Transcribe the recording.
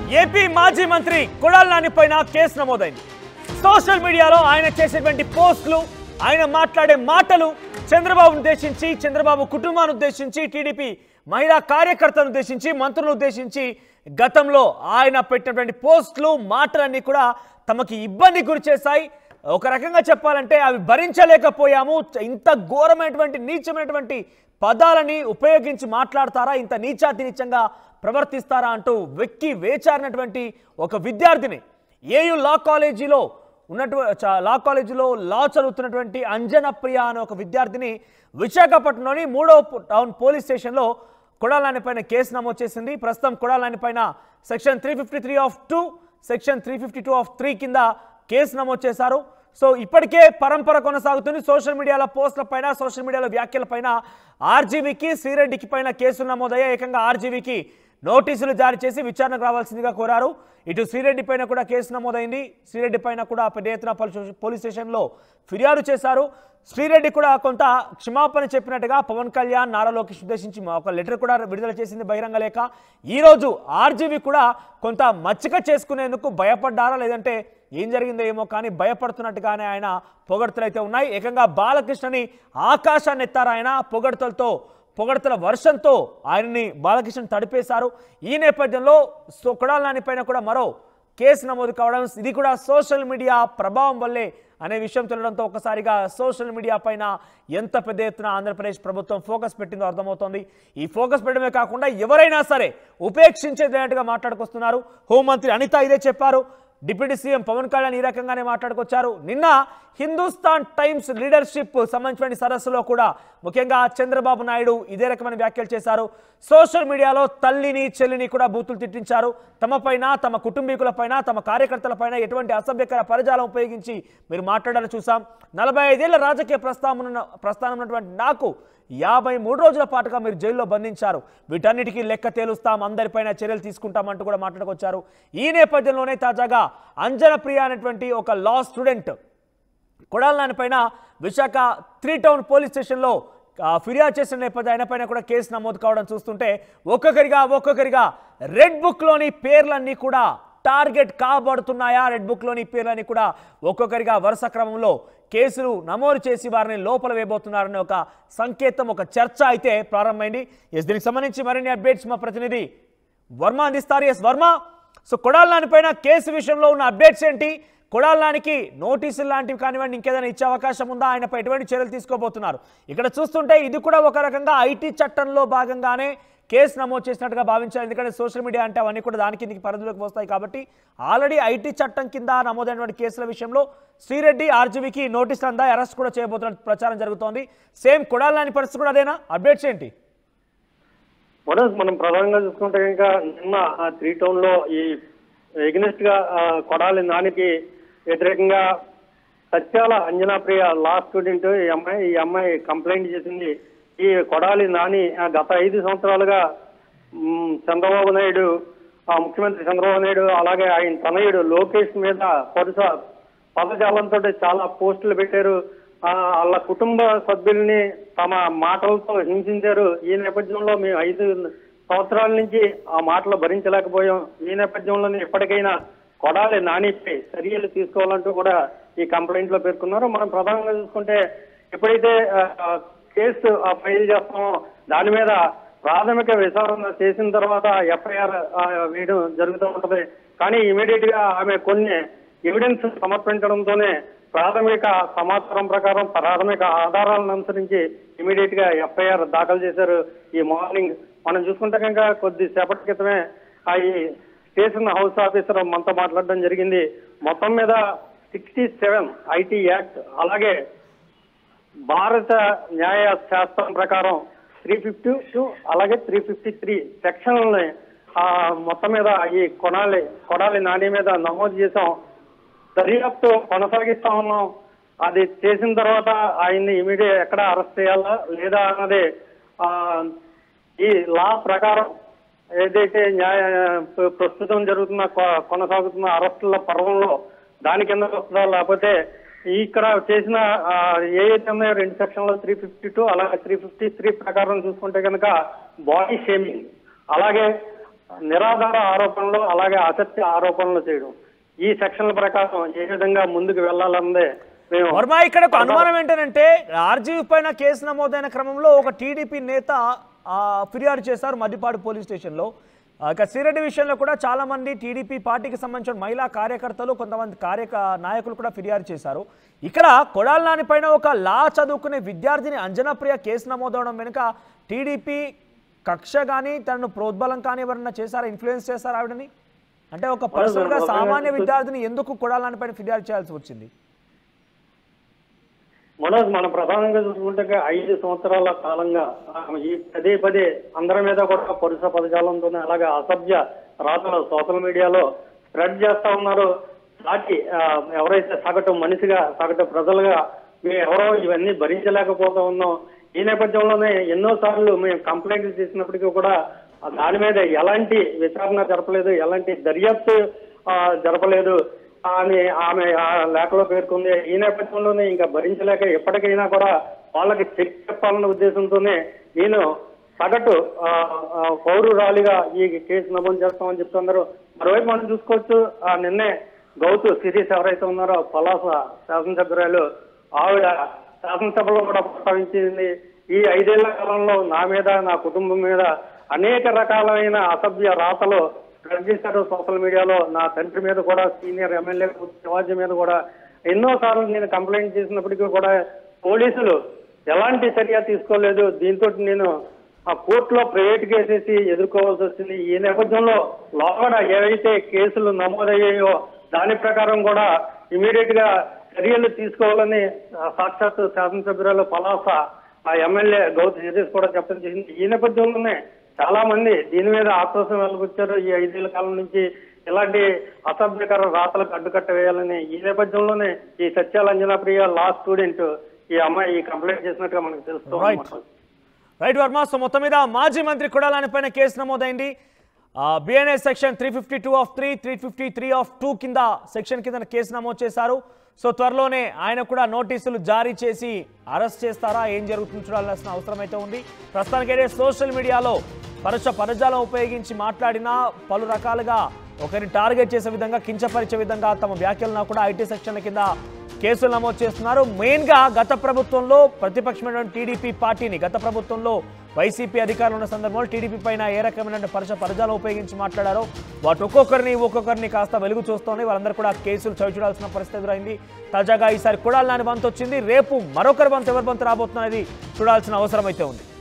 AP మాజీ మంత్రి కొడాల నాని పైన కేసు నమోదైంది సోషల్ మీడియాలో ఆయన చేసేటువంటి పోస్టులు ఆయన మాట్లాడే మాటలు చంద్రబాబును ఉద్దేశించి చంద్రబాబు కుటుంబాన్ని ఉద్దేశించి టీడీపీ మహిళా కార్యకర్తలను ఉద్దేశించి మంత్రులను ఉద్దేశించి గతంలో ఆయన పెట్టినటువంటి పోస్టులు మాటలన్నీ కూడా తమకి ఇబ్బంది గురి చేశాయి ఒక రకంగా చెప్పాలంటే అవి భరించలేకపోయాము ఇంత ఘోరమైనటువంటి నీచమైనటువంటి పదాలని ఉపయోగించి మాట్లాడతారా ఇంత నీచాతి నీచంగా ప్రవర్తిస్తారా అంటూ వెక్కి వేచారినటువంటి ఒక విద్యార్థిని ఏయు లా కాలేజీలో ఉన్నటువంటి లా కాలేజీలో లా చదువుతున్నటువంటి అంజన ప్రియ అనే ఒక విద్యార్థిని విశాఖపట్నంలోని మూడో టౌన్ పోలీస్ స్టేషన్లో కొడాలాని పైన కేసు నమోదు చేసింది ప్రస్తుతం కొడాలాని పైన section three fifty three of two section three fifty two of three కింద కేసు నమోదు చేశారు సో ఇప్పటికే పరంపర కొనసాగుతుంది సోషల్ మీడియాలో పోస్టుల పైన సోషల్ మీడియాలో వ్యాఖ్యల పైన ఆర్జీవీకి శ్రీరెడ్డికి పైన కేసులు నమోదయ్యాయి ఏకంగా ఆర్జీవీకి నోటీసులు జారీ చేసి విచారణకు రావాల్సిందిగా కోరారు ఇటు శ్రీరెడ్డి పైన కూడా కేసు నమోదైంది శ్రీరెడ్డి పైన కూడా పెద్ద ఎత్తున పలు- పోలీస్ స్టేషన్లో ఫిర్యాదు చేశారు శ్రీరెడ్డి కూడా కొంత క్షమాపణ చెప్పినట్టుగా పవన్ కళ్యాణ్ నారా లోకేష్ ఉద్దేశించి మా ఒక లెటర్ కూడా విడుదల చేసింది బహిరంగ లేఖ ఈరోజు ఆర్జీవీ కూడా కొంత మచ్చిక చేసుకునేందుకు భయపడ్డారా లేదంటే ఏం జరిగిందో ఏమో కానీ భయపడుతున్నట్టుగానే ఆయన పొగడ్తలు అయితే ఉన్నాయి ఏకంగా బాలకృష్ణని ఆకాశాన్ని ఎత్తారు ఆయన పొగడ్తలతో పొగడ్తల వర్షంతో ఆయన్ని బాలకృష్ణ తడిపేశారు ఈ నేపథ్యంలో సో కొడాల నాని పైన కూడా మరో కేసు నమోదు కావడం ఇది కూడా సోషల్ మీడియా ప్రభావం వల్లే అనే విషయం తెలియడంతో ఒకసారిగా సోషల్ మీడియా పైన ఎంత పెద్ద ఎత్తున ఆంధ్రప్రదేశ్ ప్రభుత్వం ఫోకస్ పెట్టిందో అర్థమవుతోంది ఈ ఫోకస్ పెట్టడమే కాకుండా ఎవరైనా సరే ఉపేక్షించేటట్టుగా మాట్లాడుకొస్తున్నారు హోంమంత్రి అనిత ఇదే చెప్పారు డిప్యూటీ సీఎం పవన్ కళ్యాణ్ ఈ రకంగానే మాట్లాడుకొచ్చారు నిన్న హిందుస్థాన్ టైమ్స్ లీడర్షిప్ సంబంధించిన సదస్సులో కూడా ముఖ్యంగా చంద్రబాబు నాయుడు ఇదే రకమైన వ్యాఖ్యలు చేశారు సోషల్ మీడియాలో తల్లిని చెల్లిని కూడా బూతులు తిట్టించారు తమపైన తమ కుటుంబీకులపైన తమ కార్యకర్తలపైన ఎటువంటి అసభ్యకర పరజాలం ఉపయోగించి మీరు మాట్లాడాలని చూసాం నలభై ఐదేళ్ల రాజకీయ ప్రస్థానం ప్రస్థానం ఉన్నటువంటి నాకు యాభై మూడు రోజుల పాటుగా మీరు జైల్లో బంధించారు వీటన్నిటికీ లెక్క తేలుస్తాం అందరిపైన చర్యలు తీసుకుంటామంటూ కూడా మాట్లాడుకొచ్చారు ఈ నేపథ్యంలోనే తాజాగా అంజన ప్రియ అనేటువంటి ఒక లా స్టూడెంట్ కొడాల పైన విశాఖ త్రీ టౌన్ పోలీస్ స్టేషన్లో ఆ, ఫిర్యాదు చేసిన నేపథ్యం ఆయన పైన కూడా కేసు నమోదు కావడం చూస్తుంటే ఒక్కొక్కరిగా ఒక్కొక్కరిగా రెడ్ బుక్లోని పేర్లన్నీ కూడా టార్గెట్ కాబడుతున్నాయా రెడ్ బుక్లోని పేర్లన్నీ కూడా ఒక్కొక్కరిగా వరుస క్రమంలో కేసులు నమోదు చేసి వారిని లోపల వేయబోతున్నారనే ఒక సంకేతం ఒక చర్చ అయితే ప్రారంభమైంది ఎస్ దీనికి సంబంధించి మరిన్ని అప్డేట్స్ మా ప్రతినిధి వర్మ అందిస్తారు ఎస్ వర్మ సో కొడాల నాని పైన కేసు విషయంలో ఉన్న అప్డేట్స్ ఏంటి కొడాల నానికి నోటీసులు లాంటివి కానివ్వండి ఇంకేదైనా ఇచ్చే అవకాశం ఉందా ఆయనపై ఎటువంటి చర్యలు తీసుకోబోతున్నారు ఇక్కడ చూస్తుంటే ఇది కూడా ఒక రకంగా ఐటీ చట్టంలో భాగంగానే కేసు నమోదు చేసినట్టుగా భావించారు ఎందుకంటే సోషల్ మీడియా అంటే అవన్నీ కూడా దాని కిందకి పరిధిలోకి వస్తాయి కాబట్టి ఆల్రెడీ ఐటీ చట్టం కింద నమోదైనటువంటి కేసుల విషయంలో శ్రీరెడ్డి ఆర్జీవీకి నోటీసులు అందా అరెస్ట్ కూడా చేయబోతున్న ప్రచారం జరుగుతోంది సేమ్ కొడాల నాని పరిస్థితి కూడా అదేనా అప్డేట్స్ ఏంటి మనోజ్ మనం ప్రధానంగా చూసుకుంటే ఇంకా నిన్న ఆ త్రీ టౌన్ లో ఈ ఎగ్నెస్ట్ గా ఆ, కొడాలి నానికి వ్యతిరేకంగా సత్యాల అంజనా ప్రియ లా స్టూడెంట్ ఈ అమ్మాయి ఈ అమ్మాయి కంప్లైంట్ చేసింది ఈ కొడాలి నాని ఆ, గత ఐదు సంవత్సరాలుగా మ్, చంద్రబాబు నాయుడు ఆ, ముఖ్యమంత్రి చంద్రబాబు నాయుడు అలాగే ఆయన తనయుడు లోకేష్ మీద పరుస పదజాలంతో చాలా పోస్టులు పెట్టారు ఆ, వాళ్ళ కుటుంబ సభ్యుల్ని తమ మాటలతో హింసించారు ఈ నేపథ్యంలో మేము ఐదు సంవత్సరాల నుంచి ఆ మాటలు భరించలేకపోయాం ఈ నేపథ్యంలోనే ఇప్పటికైనా కొడాలి నానిపై చర్యలు తీసుకోవాలంటూ కూడా ఈ కంప్లైంట్ లో పేర్కొన్నారు మనం ప్రధానంగా చూసుకుంటే ఎప్పుడైతే ఆ, ఆ, కేసు ఆ, ఫైల్ చేస్తామో దాని మీద ప్రాథమిక విచారణ చేసిన తర్వాత ఎఫ్ఐఆర్ వేయడం జరుగుతూ ఉంటది కానీ ఇమీడియట్ గా ఆమె కొన్ని ఎవిడెన్స్ సమర్పించడంతోనే ప్రాథమిక సమాచారం ప్రకారం ప్రాథమిక ఆధారాలను అనుసరించి ఇమీడియట్ గా ఎఫ్ఐఆర్ దాఖలు చేశారు ఈ మార్నింగ్ మనం చూసుకుంటే కనుక కొద్ది సేపటి క్రితమే ఆ ఈ స్టేషన్ హౌస్ ఆఫీసర్ మనతో మాట్లాడడం జరిగింది మొత్తం మీద సిక్స్టీ సెవెన్ ఐటీ యాక్ట్ అలాగే భారత న్యాయ శాస్త్రం ప్రకారం త్రీ ఫిఫ్టీ టూ అలాగే త్రీ ఫిఫ్టీ త్రీ సెక్షన్లని ఆ, మొత్తం మీద ఈ కొనాలి కొడాలి నాని మీద నమోదు చేసాం దర్యాప్తు కొనసాగిస్తా ఉన్నాం అది చేసిన తర్వాత ఆయన్ని ఇమీడియట్ ఎక్కడ అరెస్ట్ చేయాలా లేదా అన్నది ఆ, ఈ లా ప్రకారం ఏదైతే న్యాయ ప్ర- ప్రస్తుతం జరుగుతున్న కొ- కొనసాగుతున్న అరెస్టుల పర్వంలో దాని కింద వస్తుందా లేకపోతే ఇక్కడ చేసిన ఆ, ఏ అయితే ఉన్నాయో రెండు సెక్షన్లో త్రీ ఫిఫ్టీ టూ అలాగే త్రీ ఫిఫ్టీ త్రీ ప్రకారం చూసుకుంటే కనుక బాడీ షేమింగ్ అలాగే నిరాధార ఆరోపణలు అలాగే అసత్య ఆరోపణలు చేయడం ఈ సెక్షన్ల ప్రకారం ఏ విధంగా ముందుకు వెళ్ళాలన్నదే మేము వర్మ ఇక్కడ ఒక అనుమానం ఏంటంటే ఆర్జీవి పైన కేసు నమోదైన క్రమంలో ఒక టీడీపీ నేత ఆ, ఫిర్యాదు చేశారు మద్దిపాడు పోలీస్ స్టేషన్లో ఆ, ఇక సిరెడ్డి విషయంలో కూడా చాలా మంది టీడీపీ పార్టీకి సంబంధించిన మహిళా కార్యకర్తలు కొంతమంది కార్యక నాయకులు కూడా ఫిర్యాదు చేశారు ఇక్కడ కొడాల నాని పైన ఒక లా చదువుకునే విద్యార్థిని అంజనాప్రియ కేసు నమోదవడం వెనుక టీడీపీ కక్ష కానీ తనను ప్రోద్బలం కానీ ఎవరన్నా చేశారా ఇన్ఫ్లుయెన్స్ చేశారా ఆవిడని అంటే ఒక పర్సనల్గా సామాన్య విద్యార్థిని ఎందుకు కొడాల నాని పైన ఫిర్యాదు చేయాల్సి వచ్చింది మనోజ్ మనం ప్రధానంగా చూసుకుంటే ఐదు సంవత్సరాల కాలంగా ఆమె ఈ పదే పదే అందరి మీద కూడా పరుష పదజాలంతోనే అలాగే అసభ్య రాతలు సోషల్ మీడియాలో స్ప్రెడ్ చేస్తా ఉన్నారు సాటి ఆ, ఎవరైతే సగటు మనిషిగా సగటు ప్రజలుగా మేము ఎవరో ఇవన్నీ భరించలేకపోతా ఉన్నాం ఈ నేపథ్యంలోనే ఎన్నో సార్లు మేము కంప్లైంట్లు చేసినప్పటికీ కూడా ఆ దాని మీద ఎలాంటి విచారణ జరపలేదు ఎలాంటి దర్యాప్తు ఆ, జరపలేదు అని ఆమె ఆ లేఖలో పేర్కొంది ఈ నేపథ్యంలోనే ఇంకా భరించలేక ఎప్పటికైనా కూడా వాళ్ళకి చెక్ చెప్పాలన్న ఉద్దేశంతోనే నేను సగటు ఆ, ఆ, పౌరురాలిగా ఈ కేసు నమోదు చేస్తామని చెప్తున్నారు మరోవైపు మనం చూసుకోవచ్చు ఆ నిన్నే గౌతు సిరీస్ ఎవరైతే ఉన్నారో పలాస శాసనసభ్యురాలు ఆవిడ శాసనసభలో కూడా ప్రస్తావించింది ఈ ఐదేళ్ల కాలంలో నా మీద నా కుటుంబం మీద అనేక రకాలైన అసభ్య రాతలు స్ప్రెడ్ చేశారు సోషల్ మీడియాలో నా తండ్రి మీద కూడా సీనియర్ ఎమ్మెల్యే శివాజీ మీద కూడా ఎన్నో సార్లు నేను కంప్లైంట్ చేసినప్పటికీ కూడా పోలీసులు ఎలాంటి చర్య తీసుకోలేదు దీంతో నేను ఆ కోర్టులో ప్రైవేట్ కేసేసి ఎదుర్కోవాల్సి వచ్చింది ఈ నేపథ్యంలో లోపల ఏవైతే కేసులు నమోదయ్యాయో దాని ప్రకారం కూడా ఇమీడియట్ గా చర్యలు తీసుకోవాలని ఆ, సాక్షాత్ శాసనసభ్యురాలు పలాస ఆ ఎమ్మెల్యే గౌతమ్ జగదీష్ కూడా చెప్పడం చేసింది ఈ నేపథ్యంలోనే చాలా మంది దీని మీద ఆక్రోశం వెలుగుచ్చారు ఈ ఐదేళ్ల కాలం నుంచి ఇలాంటి అసభ్యకర రాతలకు అడ్డుకట్ట వేయాలని ఈ నేపథ్యంలోనే ఈ సత్యాల అంజనా ప్రియ లా స్టూడెంట్ ఈ అమ్మాయి ఈ కంప్లైంట్ చేసినట్టుగా మనకు Right. తెలుస్తుంది రైట్ వర్మ సో మొత్తం మీద మాజీ మంత్రి కొడాలని పైన కేసు నమోదైంది BNS section three fifty two of three three fifty three of two కింద సెక్షన్ కింద కేసు నమోదు చేశారు సో త్వరలోనే ఆయన కూడా నోటీసులు జారీ చేసి అరెస్ట్ చేస్తారా ఏం జరుగుతుంది చూడాల్సిన అవసరం అయితే ఉంది ప్రస్తుతానికైతే సోషల్ మీడియాలో పరుష పదజాలం ఉపయోగించి మాట్లాడిన పలు రకాలుగా ఒకరిని టార్గెట్ చేసే విధంగా కించపరిచే విధంగా తమ వ్యాఖ్యలను కూడా ఐటీ సెక్షన్ల కింద కేసులు నమోదు చేస్తున్నారు మెయిన్గా గత ప్రభుత్వంలో ప్రతిపక్షమైనటువంటి టీడీపీ పార్టీని గత ప్రభుత్వంలో వైసీపీ అధికారులు ఉన్న సందర్భంలో టీడీపీ పైన ఏ రకమైన పరచ పరజాలు ఉపయోగించి మాట్లాడారో వాటి ఒక్కొక్కరిని ఒక్కొక్కరిని కాస్త వెలుగు చూస్తూనే వాళ్ళందరూ కూడా కేసులు చవి చూడాల్సిన పరిస్థితి ఎదురైంది తాజాగా ఈసారి కొడాలి నాని బంత్ వచ్చింది రేపు మరొకరి బంత్ ఎవరి బంత్ రాబోతున్నది చూడాల్సిన అవసరం అయితే ఉంది